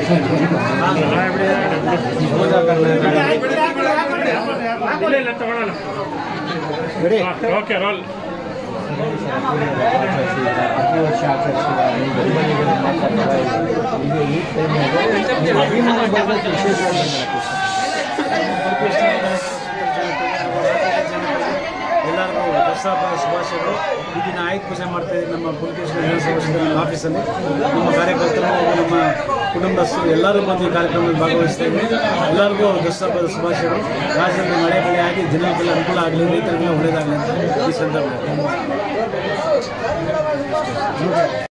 ಇಲ್ಲ ಇಲ್ಲ ತಗೊಳ್ಳೋಣ ಓಕೆ ರೋಲ್ ಪ್ರತಿ ವರ್ಷ ಆಚರಿಸುವ ಈ ಗಡಿಬಿಡಿಗಳನ್ನ ಕನ್ನಡ ಈಗ ಈ ಟೈಮ್ನಾಗ ಅಭಿಮಾನ ಬಗ್ಗೆ ವಿಶೇಷವಾಗಿ ಎಲ್ಲರಿಗೂ ದಸರಾ ಹಬ್ಬದ ಶುಭಾಶಯಗಳು ಈ ದಿನ ಆಯುಧ ಪೂಜೆ ಮಾಡ್ತಾ ಇದ್ದೀವಿ ನಮ್ಮ ಪುಲಕೇಶ್ವರ ವಿಧಾನಸಭಾ ನಮ್ಮ ಆಫೀಸಲ್ಲಿ ನಮ್ಮ ಕಾರ್ಯಕರ್ತರು ಹಾಗೂ ನಮ್ಮ ಕುಟುಂಬಸ್ಥರು ಎಲ್ಲರೂ ಬಂದು ಈ ಕಾರ್ಯಕ್ರಮದಲ್ಲಿ ಭಾಗವಹಿಸ್ತಾ ಇದ್ದೀವಿ ಎಲ್ಲರಿಗೂ ದಸರಾ ಹಬ್ಬದ ಶುಭಾಶಯಗಳು ರಾಜ್ಯದಲ್ಲಿ ಮಳೆ ಬೆಳೆ ಆಗಿ ಜನರಿಗೆಲ್ಲ ಅನುಕೂಲ ಆಗಲಿ ರೈತರಿಗೆಲ್ಲ ಒಳ್ಳೆಯದಾಗಲಿ ಅಂತ ಈ ಸಂದರ್ಭದಲ್ಲಿ